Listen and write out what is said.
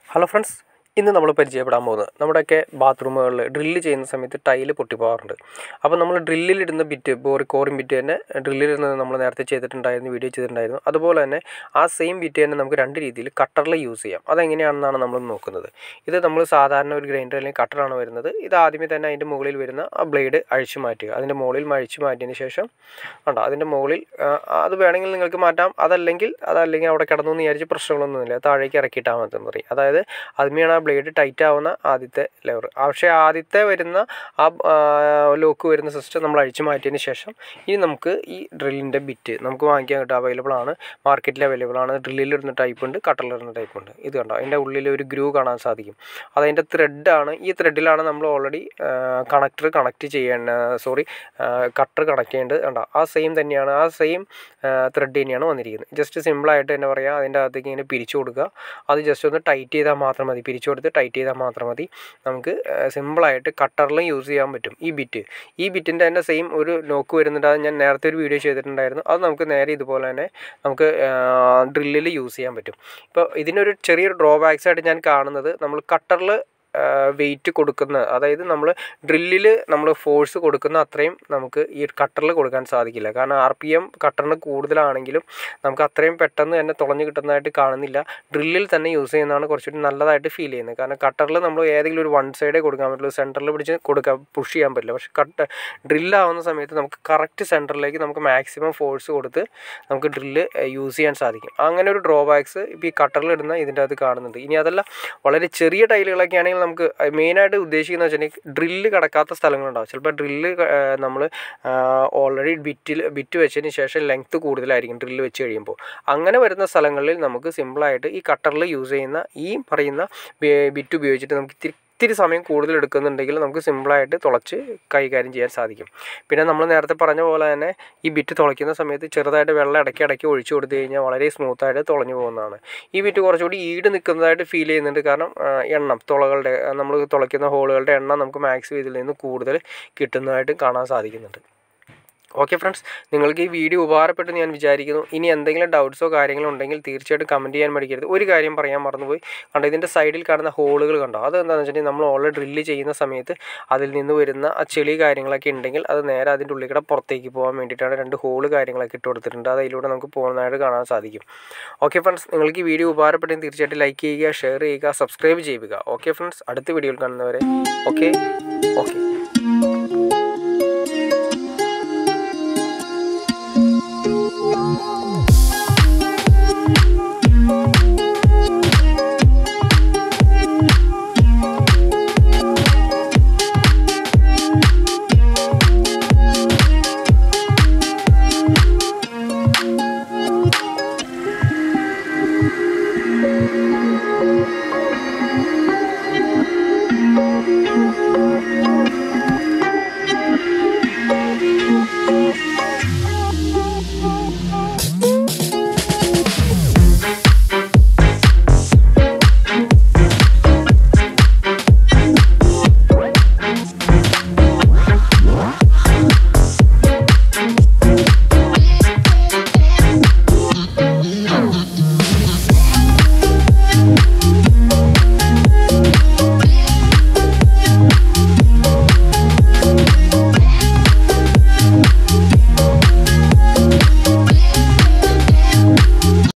hello friends ഇന്ന് നമ്മൾ പരിചയപ്പെടാൻ പോകുന്നത് നമ്മുടെയൊക്കെ ബാത്റൂമുകളിൽ ഡ്രില്ല് ചെയ്യുന്ന സമയത്ത് ടൈല് പൊട്ടിപ്പോകാറുണ്ട് അപ്പോൾ നമ്മൾ ഡ്രില്ലിലിടുന്ന ബിറ്റ് ബോറി കോറിൻ ബിറ്റ് തന്നെ ഡ്രില്ലിലിടുന്നത് നമ്മൾ നേരത്തെ ചെയ്തിട്ടുണ്ടായിരുന്നു വീഡിയോ ചെയ്തിട്ടുണ്ടായിരുന്നു അതുപോലെ തന്നെ ആ സെയിം ബിറ്റ് തന്നെ നമുക്ക് രണ്ട് രീതിയിൽ കട്ടറിൽ യൂസ് ചെയ്യാം അതെങ്ങനെയാണെന്നാണ് നമ്മൾ നോക്കുന്നത് ഇത് നമ്മൾ സാധാരണ ഒരു ഗ്രൈൻഡർ അല്ലെങ്കിൽ കട്ടറാണ് വരുന്നത് ഇത് ആദ്യമേ തന്നെ അതിൻ്റെ മുകളിൽ വരുന്ന ആ ബ്ലേഡ് അഴിച്ചു മാറ്റുക അതിൻ്റെ മുകളിൽ അഴിച്ചു മാറ്റിയതിന് ശേഷം ഉണ്ടോ അതിൻ്റെ മുകളിൽ ആ, അത് വേണമെങ്കിൽ നിങ്ങൾക്ക് മാറ്റാം അതല്ലെങ്കിൽ അതല്ലെങ്കിൽ അവിടെ കിടന്നു എന്ന് വിചാരിച്ച് പ്രശ്നങ്ങളൊന്നുമില്ല താഴേക്ക് ഇറക്കിയിട്ടാൽ മതി എന്ന് പറയും അതായത് അതുമേയാണ് ആ ബ്ലേഡ് ടൈറ്റ് ആവുന്ന ആദ്യത്തെ ലെവർ പക്ഷേ ആദ്യത്തെ വരുന്ന ആ ലോക്ക് വരുന്ന സിസ്റ്റം നമ്മൾ അഴിച്ചു മാറ്റിയതിന് ശേഷം ഇനി നമുക്ക് ഈ ഡ്രില്ലിൻ്റെ ബിറ്റ് നമുക്ക് വാങ്ങിക്കാൻ കിട്ടും അവൈലബിൾ ആണ് മാർക്കറ്റിൽ അവൈലബിൾ ആണ് ഡ്രില്ലിലിടുന്ന ടൈപ്പ് ഉണ്ട് കട്ടറിലിടുന്ന ടൈപ്പ് ഉണ്ട് ഇത് കണ്ടോ അതിൻ്റെ ഉള്ളിൽ ഒരു ഗ്രൂ കാണാൻ സാധിക്കും അതതിൻ്റെ ത്രെഡാണ് ഈ ത്രെഡിലാണ് നമ്മൾ ഓൾറെഡി കണക്ടർ കണക്ട് ചെയ്യേണ്ട സോറി കട്ടർ കണക്ട് ചെയ്യേണ്ടത് കണ്ടോ ആ സെയിം തന്നെയാണ് ആ സെയിം ത്രെഡ് തന്നെയാണ് വന്നിരിക്കുന്നത് ജസ്റ്റ് സിമ്പിളായിട്ട് തന്നെ പറയാം അതിൻ്റെ അകത്തേക്ക് ഇങ്ങനെ പിരിച്ചു കൊടുക്കുക അത് ജസ്റ്റ് ഒന്ന് ടൈറ്റ് ചെയ്താൽ മാത്രം മതി പിരിച്ചു കൊടുത്ത് ടൈറ്റ് ചെയ്താൽ മാത്രം മതി നമുക്ക് സിമ്പിളായിട്ട് കട്ടറിലും യൂസ് ചെയ്യാൻ പറ്റും ഈ ബിറ്റ് ഈ ബിറ്റിൻ്റെ തന്നെ സെയിം ഒരു ലോക്ക് വരുന്നുണ്ട് അത് ഞാൻ നേരത്തെ ഒരു വീഡിയോ ചെയ്തിട്ടുണ്ടായിരുന്നു അത് നമുക്ക് നേരെ ഇതുപോലെ തന്നെ നമുക്ക് ഡ്രില്ലിൽ യൂസ് ചെയ്യാൻ പറ്റും ഇപ്പോൾ ഇതിനൊരു ചെറിയൊരു ഡ്രോബാക്സ് ആയിട്ട് ഞാൻ കാണുന്നത് നമ്മൾ കട്ടറിൽ വെയിറ്റ് കൊടുക്കുന്ന അതായത് നമ്മൾ ഡ്രില്ലിൽ നമ്മൾ ഫോഴ്സ് കൊടുക്കുന്ന അത്രയും നമുക്ക് ഈ കട്ടറിൽ കൊടുക്കാൻ സാധിക്കില്ല കാരണം ആർ പി എം കട്ടറിന് കൂടുതലാണെങ്കിലും നമുക്ക് അത്രയും പെട്ടെന്ന് തന്നെ തുളഞ്ഞ് കിട്ടുന്നതായിട്ട് കാണുന്നില്ല ഡ്രില്ലിൽ തന്നെ യൂസ് ചെയ്യുന്നതാണ് കുറച്ചുകൂടി നല്ലതായിട്ട് ഫീൽ ചെയ്യുന്നത് കാരണം കട്ടറിൽ നമ്മൾ ഏതെങ്കിലും ഒരു വൺ സൈഡേ കൊടുക്കാൻ പറ്റുള്ളൂ സെൻറ്ററിൽ പിടിച്ച് കൊടുക്കാൻ പുഷ് ചെയ്യാൻ പറ്റില്ല പക്ഷേ കട്ട് ഡ്രില്ലാവുന്ന സമയത്ത് നമുക്ക് കറക്റ്റ് സെൻറ്ററിലേക്ക് നമുക്ക് മാക്സിമം ഫോഴ്സ് കൊടുത്ത് നമുക്ക് ഡ്രില്ല് യൂസ് ചെയ്യാൻ സാധിക്കും അങ്ങനെ ഒരു ഡ്രോബാക്സ് ഇപ്പോൾ ഈ കട്ടറിൽ ഇടുന്ന ഇതിൻ്റെ അകത്ത് കാണുന്നുണ്ട് ഇനി അതല്ല വളരെ ചെറിയ ടൈലുകളൊക്കെ ആണെങ്കിൽ നമുക്ക് മെയിനായിട്ട് ഉദ്ദേശിക്കുന്നത് വെച്ചിട്ടുണ്ടെങ്കിൽ ഡ്രില്ല് കിടക്കാത്ത സ്ഥലങ്ങളുണ്ടാവും ചിലപ്പോൾ ഡ്രില്ല് നമ്മൾ ഓൾറെഡി ബിറ്റിൽ ബിറ്റ് വെച്ചതിന് ശേഷം ലെങ്ത്ത് കൂടുതലായിരിക്കും ഡ്രില്ല് വെച്ച് കഴിയുമ്പോൾ അങ്ങനെ വരുന്ന സ്ഥലങ്ങളിൽ നമുക്ക് സിമ്പിളായിട്ട് ഈ കട്ടറിൽ യൂസ് ചെയ്യുന്ന ഈ പറയുന്ന ബിറ്റ് ഉപയോഗിച്ചിട്ട് നമുക്ക് ഇത്തിരി ഇത്തിരി സമയം കൂടുതൽ എടുക്കുന്നുണ്ടെങ്കിൽ നമുക്ക് സിമ്പിളായിട്ട് തുളച്ച് കൈകാര്യം ചെയ്യാൻ സാധിക്കും പിന്നെ നമ്മൾ നേരത്തെ പറഞ്ഞ പോലെ തന്നെ ഈ ബിറ്റ് തുളയ്ക്കുന്ന സമയത്ത് ചെറുതായിട്ട് വെള്ളം ഇടയ്ക്ക് ഇടയ്ക്ക് ഒഴിച്ചു കൊടുത്തു കഴിഞ്ഞാൽ വളരെ സ്മൂത്തായിട്ട് തുളഞ്ഞു പോകുന്നതാണ് ഈ ബിറ്റ് കുറച്ചുകൂടി ഈട് നിൽക്കുന്നതായിട്ട് ഫീൽ ചെയ്യുന്നുണ്ട് കാരണം ആ, എണ്ണം തുളകളുടെ നമ്മൾ തുളയ്ക്കുന്ന ഹോളുകളുടെ എണ്ണം നമുക്ക് മാക്സിമം ഇതിൽ നിന്ന് കൂടുതൽ കിട്ടുന്നതായിട്ട് കാണാൻ സാധിക്കുന്നുണ്ട് ഓക്കെ ഫ്രണ്ട്സ് നിങ്ങൾക്ക് ഈ വീഡിയോ ഉപകാരപ്പെട്ടു ഞാൻ വിചാരിക്കുന്നു ഇനി എന്തെങ്കിലും ഡൗട്ട്സോ കാര്യങ്ങളോ ഉണ്ടെങ്കിൽ തീർച്ചയായിട്ടും കമൻറ്റ് ചെയ്യാൻ മടിക്കരുത് ഒരു കാര്യം പറയാൻ മറന്നുപോയി കണ്ടോ ഇതിൻ്റെ സൈഡിൽ കാണുന്ന ഹോളുകൾ കണ്ടോ അത് എന്താണെന്ന് വെച്ചിട്ടുണ്ടെങ്കിൽ നമ്മൾ ഓൾറെഡി ഡ്രില്ല് ചെയ്യുന്ന സമയത്ത് അതിൽ നിന്ന് വരുന്ന ആ ചെളി കാര്യങ്ങളൊക്കെ ഉണ്ടെങ്കിൽ അത് നേരെ അതിൻ്റെ ഉള്ളിൽ കൂടെ പുറത്തേക്ക് പോകാൻ വേണ്ടിയിട്ടാണ് രണ്ട് ഹോള് കാര്യങ്ങളൊക്കെ ഇട്ട് കൊടുത്തിട്ടുണ്ട് അത് അതിലൂടെ നമുക്ക് പോകുന്നതായിട്ട് കാണാൻ സാധിക്കും ഓക്കെ ഫ്രണ്ട്സ് നിങ്ങൾക്ക് ഈ വീഡിയോ ഉപകാരപ്പെട്ടെങ്കിൽ തീർച്ചയായിട്ടും ലൈക്ക് ചെയ്യുക ഷെയർ ചെയ്യുക സബ്സ്ക്രൈബ് ചെയ്യുക ഓക്കെ ഫ്രണ്ട്സ് അടുത്ത വീഡിയോയിൽ കാണുന്നവരെ ഓക്കെ ഓക്കെ Thank